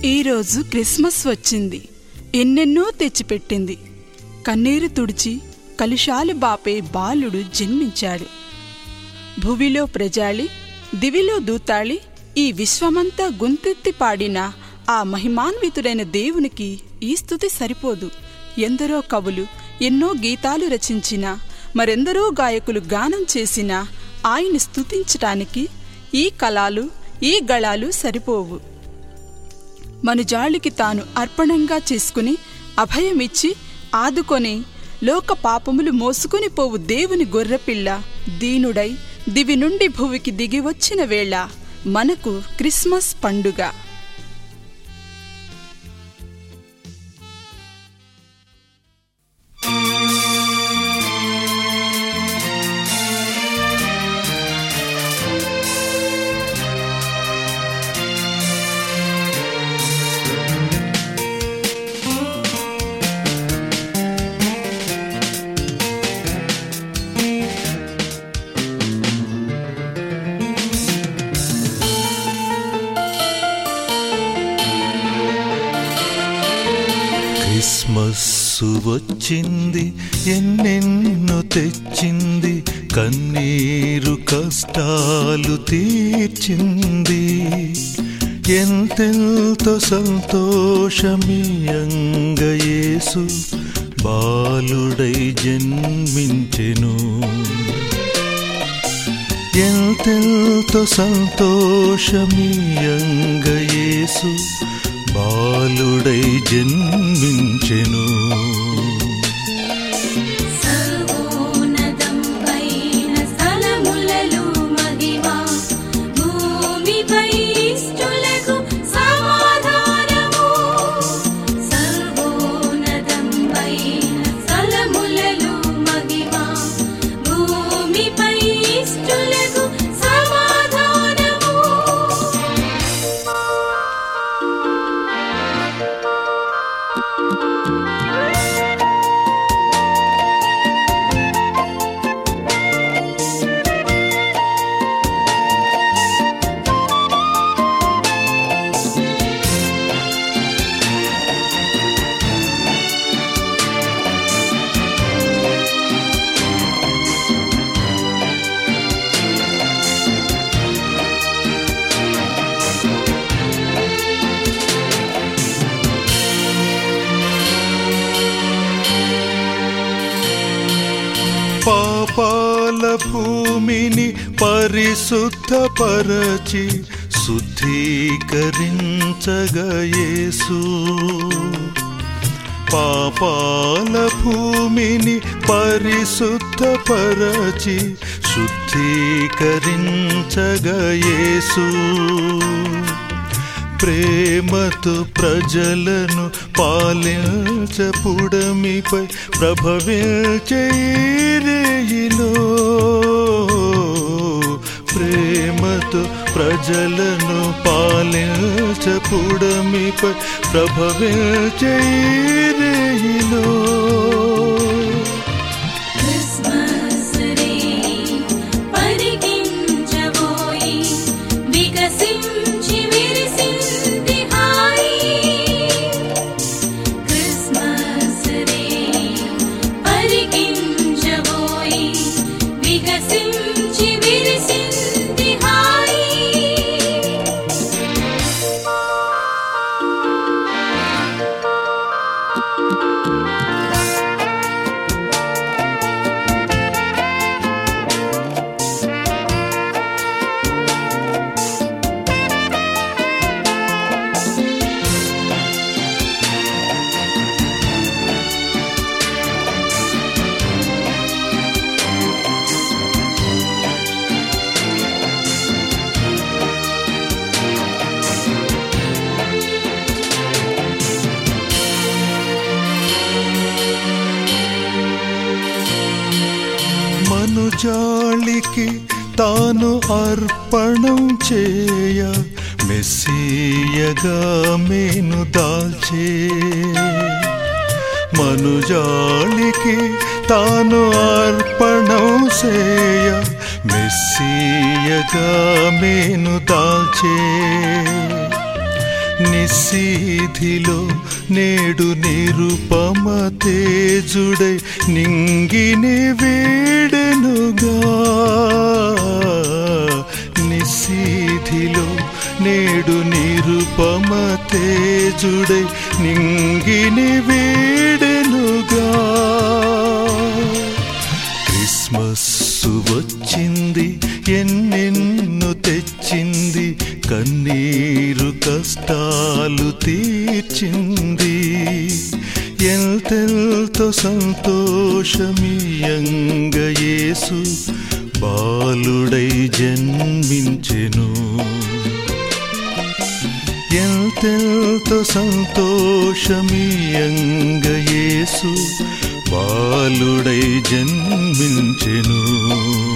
ఈరోజు క్రిస్మస్ వచ్చింది ఎన్నెన్నో తెచ్చిపెట్టింది కన్నీరు తుడిచి కలుషాలు బాపే బాలుడు జన్మించాడు భువిలో ప్రజాళి దివిలో దూతాళి ఈ విశ్వమంతా గొంతెత్తి పాడిన ఆ మహిమాన్వితుడైన దేవునికి ఈ స్థుతి సరిపోదు ఎందరో కవులు ఎన్నో గీతాలు రచించిన మరెందరో గాయకులు గానం చేసిన ఆయన్ని స్తుతించటానికి ఈ కళాలు ఈ గళాలు సరిపోవు మనుజాళికి తాను అర్పణంగా చేసుకుని అభయమిచ్చి ఆదుకొని లోక పాపములు మోసుకుని పోవు దేవుని గొర్రెపిల్ల దీనుడై దివి నుండి భువికి దిగి వచ్చిన వేళ మనకు క్రిస్మస్ పండుగ క్రిస్మస్సు వచ్చింది ఎన్నెన్నో తెచ్చింది కన్నీరు కష్టాలు తీర్చింది ఎంతెంతో సంతోషమీయంగయేసు బాలుడై జన్మించెను ఎంతెంతో సంతోషమీయంగయేసు బాలుడై జన్మించెను సర్వోన్నతం పైన స్థలములలో మహిమా భూమిపై ఇష్టులకు సమాధానము సర్వోన్నతం పైన స్థలములలో మహిమా భూమిపై ఇష్టులకు సమాధానము పాపాల భూమిని పరిశుద్ధపరచి శుద్ధీకరించగయేసు పాపాల భూమిని పరిశుద్ధపరచి శుద్ధీకరించగయేసు ప్రేమతో ప్రజలను పాలించపుడమిపై ప్రభవించేయిలో ప్రేమతో ప్రజలను పాలించపుడమిపై ప్రభవించేయిలో క్రిస్మస్ రే పరికించబోయి వికసించి విరిసింది హాయి క్రిస్మస్ రే పరికించబోయి వికసించి విరిసింది హాయి మనుజాళికి తాను అర్పణం చేయ మెస్సీయగా మేను దాల్చే మనుజాళికి తాను అర్పణం చేయ మెస్సీయగా మేను దాల్చే నిశీధిలో నేడు నిరుపమ తేజుడై నింగిని వేడెనుగా నిశీధిలో నేడు నిరుపమ తేజుడై నింగిని వేడెనుగా క్రిస్మస్ వచ్చింది ఎన్నెన్ను తెచ్చింది కన్నీరు కష్టాలు తీర్చింది ఎంతెంతో సంతోషమీయంగ యేసు బాలుడై జన్మించెను ఎంతెంతో సంతోషమీయంగ యేసు బాలుడై జన్మించెను